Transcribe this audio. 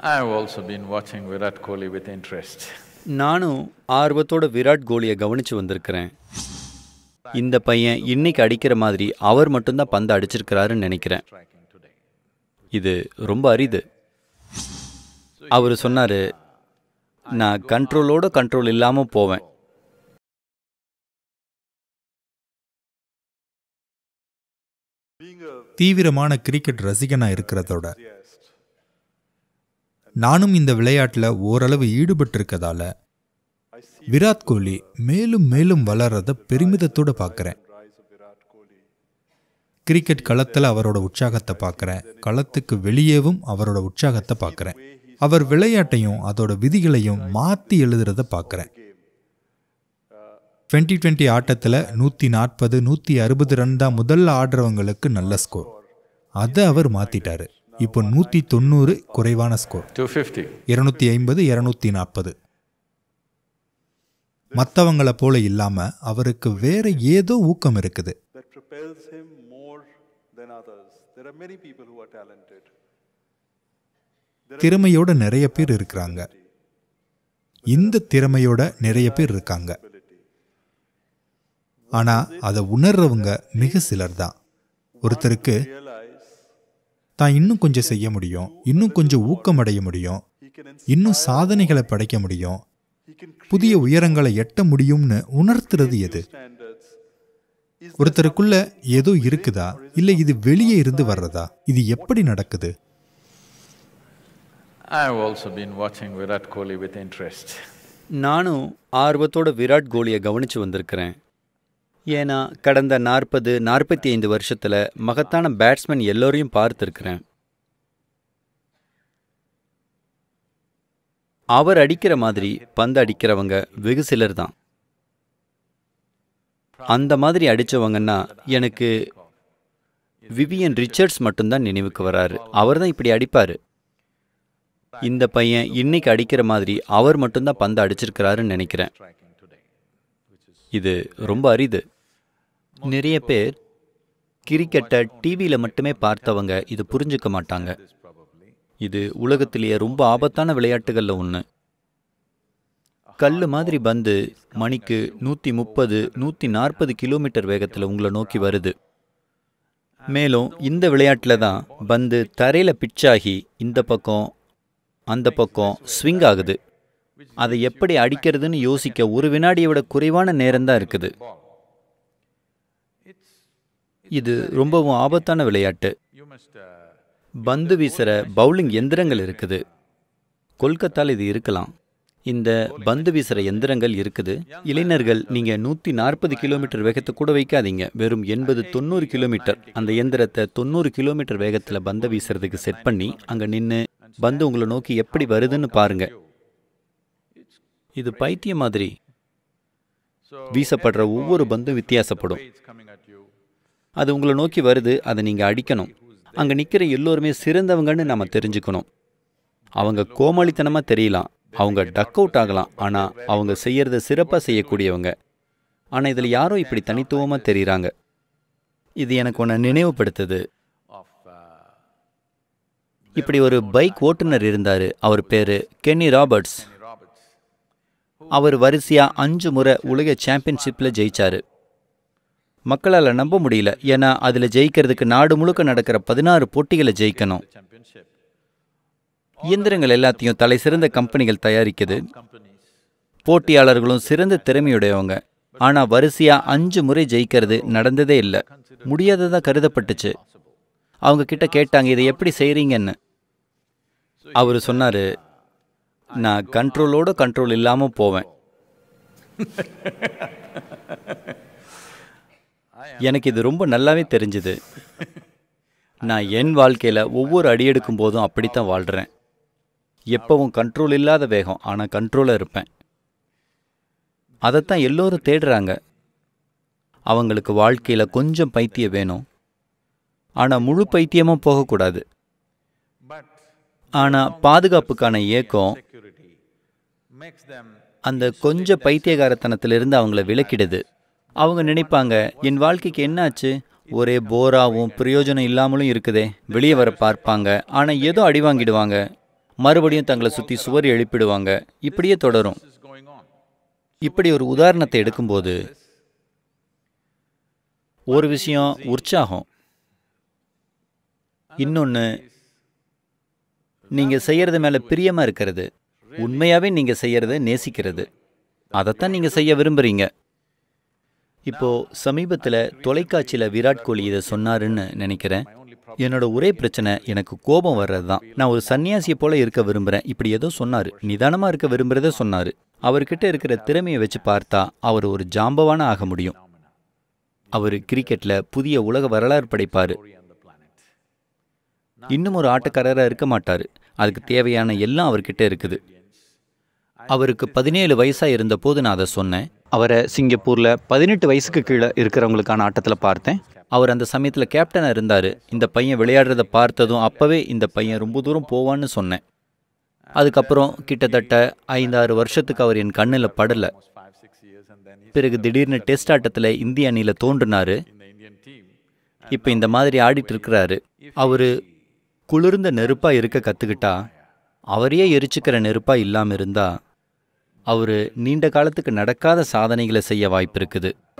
I've also been watching Virat Kohli with interest. நானும் ஆர்வத்தோட விராட் கோலியை கவனிச்சு வந்திருக்கிறேன் இந்த பையன் இன்னைக்கு அடிக்கிற மாதிரி அவர் மட்டும்தான் பந்து அடிச்சிருக்கிறாருன்னு நினைக்கிறேன் Striking today. இது ரொம்ப அரிது அவர் சொன்னார் நான் கண்ட்ரோலோட கண்ட்ரோல் இல்லாமல் போவேன் தீவிரமான கிரிக்கெட் ரசிகனா இருக்கிறதோட நானும் இந்த விளையாட்டில் ஓரளவு ஈடுபட்டிருக்கதால விராட் கோலி மேலும் மேலும் வளர்றத பெருமிதத்தோட பார்க்குறேன் கிரிக்கெட் களத்தில் அவரோட உற்சாகத்தை பார்க்குறேன் களத்துக்கு வெளியேவும் அவரோட உற்சாகத்தை பார்க்குறேன் அவர் விளையாட்டையும் அதோட விதிகளையும் மாற்றி எழுதுறத பார்க்குறேன் டுவெண்ட்டி டுவெண்ட்டி ஆட்டத்தில் நூற்றி நாற்பது நூற்றி அறுபது ரன் தான் முதல்ல ஆடுறவங்களுக்கு நல்ல ஸ்கோர் அதை அவர் மாற்றிட்டாரு இப்போ நூற்றி தொண்ணூறு குறைவான ஸ்கோர் 250. இருநூத்தி ஐம்பது இருநூத்தி நாற்பது மற்றவங்களை போல இல்லாம அவருக்கு வேற ஏதோ ஊக்கம் இருக்குது that propels him more than others. There are many people who are talented. திறமையோட நிறைய பேர் இருக்கிறாங்க இந்த திறமையோட நிறைய பேர் இருக்காங்க ஆனா அதை உணர்றவங்க மிக சிலர் தான் ஒருத்தருக்கு தான் இன்னும் கொஞ்சம் செய்ய முடியும் இன்னும் கொஞ்சம் ஊக்கமடைய முடியும் இன்னும் சாதனைகளை படைக்க முடியும் புதிய உயரங்களை எட்ட முடியும்னு உணர்த்துறது எது Standards. ஒருத்தருக்குள்ள ஏதோ இருக்குதா இல்ல இது வெளியே இருந்து வர்றதா இது எப்படி நடக்குது I've also been watching Virat Kohli with interest. நானும் ஆர்வத்தோட விராட் கோலியை கவனிச்சு வந்திருக்கிறேன் ஏன்னா கடந்த நாற்பது நாற்பத்தி ஐந்து வருஷத்தில் மகத்தான பேட்ஸ்மேன் எல்லோரையும் பார்த்துருக்கிறேன் அவர் அடிக்கிற மாதிரி பந்து அடிக்கிறவங்க வெகு சிலர் தான் அந்த மாதிரி அடிச்சவங்கன்னா எனக்கு விவியன் ரிச்சர்ட்ஸ் மட்டும்தான் நினைவுக்கு வராரு அவர் தான் இப்படி அடிப்பாரு இந்த பையன் இன்னைக்கு அடிக்கிற மாதிரி அவர் மட்டும்தான் பந்து அடிச்சிருக்கிறாருன்னு நினைக்கிறேன் Striking today. இது ரொம்ப அரிது நிறைய பேர் கிரிக்கெட்டை டிவியில் மட்டுமே பார்த்தவங்க இது புரிஞ்சுக்க மாட்டாங்க This probably. இது உலகத்திலேயே ரொம்ப ஆபத்தான விளையாட்டுகளில் ஒன்று கல் மாதிரி பந்து மணிக்கு நூற்றி முப்பது நூற்றி நாற்பது கிலோமீட்டர் வேகத்தில் உங்களை நோக்கி வருது மேலும் இந்த விளையாட்டில் தான் பந்து தரையில் பிச்சாகி இந்த பக்கம் அந்த பக்கம் ஸ்விங் ஆகுது அதை எப்படி அடிக்கிறதுன்னு யோசிக்க ஒரு வினாடியை விட குறைவான நேரம் தான் இருக்குது இது ரொம்பவும் ஆபத்தான விளையாட்டு You must. Uh, பந்து வீசுற பவுலிங் எந்திரங்கள் இருக்குது கொல்கத்தால இது இருக்கலாம் இந்த பந்து வீசுற எந்திரங்கள் இருக்குது இளைஞர்கள் நீங்க நூத்தி நாற்பது கிலோமீட்டர் வேகத்தை கூட வைக்காதீங்க வெறும் எண்பது தொண்ணூறு கிலோமீட்டர் அந்த எந்திரத்தை தொண்ணூறு கிலோமீட்டர் வேகத்துல பந்து வீசுறதுக்கு செட் பண்ணி அங்க நின்னு பந்து உங்களை நோக்கி எப்படி வருதுன்னு பாருங்க இது பைத்தியம் மாதிரி வீசப்படுற ஒவ்வொரு பந்தும் வித்தியாசப்படும் it's coming at you. அது உங்களை நோக்கி வருது அதை நீங்கள் அடிக்கணும் அங்கே நிற்கிற எல்லோருமே சிறந்தவங்கன்னு நம்ம தெரிஞ்சுக்கணும் அவங்க கோமாளித்தனமாக தெரியலாம் அவங்க டக் அவுட் ஆகலாம் ஆனால் அவங்க செய்யறத சிறப்பாக செய்யக்கூடியவங்க ஆனால் இதில் யாரோ இப்படி தனித்துவமாக தெரியுறாங்க இது எனக்கு ஒன்று நினைவுபடுத்துது Of uh, இப்படி ஒரு பைக் ஓட்டுநர் இருந்தார் அவர் பேர் கென்னி ராபர்ட்ஸ் Roberts. அவர் வரிசையாக அஞ்சு முறை உலக சாம்பியன்ஷிப்பில் ஜெயிச்சாரு மக்களால் நம்ப முடியல ஏன்னா அதில் ஜெயிக்கிறதுக்கு நாடு முழுக்க நடக்கிற பதினாறு போட்டிகளை ஜெயிக்கணும் Championship. இயந்திரங்கள் எல்லாத்தையும் தலை சிறந்த கம்பெனிகள் தயாரிக்குது Companies. போட்டியாளர்களும் சிறந்த திறமையுடையவங்க ஆனால் வரிசையாக அஞ்சு முறை ஜெயிக்கிறது நடந்ததே இல்லை முடியாததா கருதப்பட்டுச்சு அவங்க கிட்ட கேட்டாங்க இதை எப்படி செய்கிறீங்கன்னு அவர் சொன்னார் நான் கண்ட்ரோலோட கண்ட்ரோல் இல்லாமல் போவேன் எனக்கு இது ரொம்ப நல்லாவே தெரிஞ்சுது நான் என் வாழ்க்கையில் ஒவ்வொரு அடி எடுக்கும் போதும் அப்படித்தான் வாழ்கிறேன் எப்பவும் கண்ட்ரோல் இல்லாத வேகம் ஆனால் கண்ட்ரோலாக இருப்பேன் அதைத்தான் எல்லோரும் தேடுறாங்க அவங்களுக்கு வாழ்க்கையில் கொஞ்சம் பைத்தியம் வேணும் ஆனால் முழு பைத்தியமும் போகக்கூடாது But ஆனால் பாதுகாப்புக்கான இயக்கம் security makes them அந்த கொஞ்ச பைத்தியகாரத்தனத்திலிருந்து அவங்கள விலக்கிடுது அவங்க நினைப்பாங்க என் வாழ்க்கைக்கு என்னாச்சு ஒரே போராவும் பிரயோஜனம் இல்லாமலும் இருக்குதே வெளியே வர பார்ப்பாங்க ஆனால் ஏதோ அடி வாங்கிடுவாங்க மறுபடியும் தங்களை சுற்றி சுவர் எழுப்பிடுவாங்க இப்படியே தொடரும் is going on. இப்படி ஒரு உதாரணத்தை எடுக்கும்போது ஒரு விஷயம் உற்சாகம் இன்னொன்று நீங்கள் செய்யறது மேலே பிரியமாக இருக்கிறது உண்மையாகவே நீங்கள் செய்யறத நேசிக்கிறது அதைத்தான் நீங்கள் செய்ய விரும்புகிறீங்க இப்போ சமீபத்தில் தொலைக்காட்சியில் விராட் கோலி இதை சொன்னாருன்னு நினைக்கிறேன் என்னோட ஒரே பிரச்சனை எனக்கு கோபம் வர்றது தான் நான் ஒரு சன்னியாசியை போல இருக்க விரும்புகிறேன் இப்படி ஏதோ சொன்னார் நிதானமாக இருக்க விரும்புகிறத சொன்னார் அவர்கிட்ட இருக்கிற திறமையை வச்சு பார்த்தா அவர் ஒரு ஜாம்பவான ஆக முடியும் அவர் கிரிக்கெட்டில் புதிய உலக வரலாறு படைப்பார் இன்னும் ஒரு ஆட்டக்காரராக இருக்க மாட்டார் அதுக்கு தேவையான எல்லாம் அவர்கிட்ட இருக்குது அவருக்கு பதினேழு வயசாக இருந்தபோது நான் அதை சொன்னேன் அவரை சிங்கப்பூரில் பதினெட்டு வயசுக்கு கீழே இருக்கிறவங்களுக்கான ஆட்டத்தில் பார்த்தேன் அவர் அந்த சமயத்தில் கேப்டனாக இருந்தார் இந்த பையன் விளையாடுறத பார்த்ததும் அப்போவே இந்த பையன் ரொம்ப தூரம் போவான்னு சொன்னேன் அதுக்கப்புறம் கிட்டத்தட்ட ஐந்தாறு வருஷத்துக்கு அவர் என் கண்ணில் படலை Five, six years and then he's பிறகு திடீர்னு டெஸ்ட் ஆட்டத்தில் இந்திய அணியில் தோன்றினாரு in the Indian team. இப்போ இந்த மாதிரி ஆடிட்டு இருக்கிறாரு அவர் குளிர்ந்த நெருப்பாக இருக்க கற்றுக்கிட்டா அவரையே எரிச்சுக்கிற நெருப்பாக இல்லாமல் இருந்தா அவர் நீண்ட காலத்துக்கு நடக்காத சாதனைகளை செய்ய வாய்ப்பு இருக்குது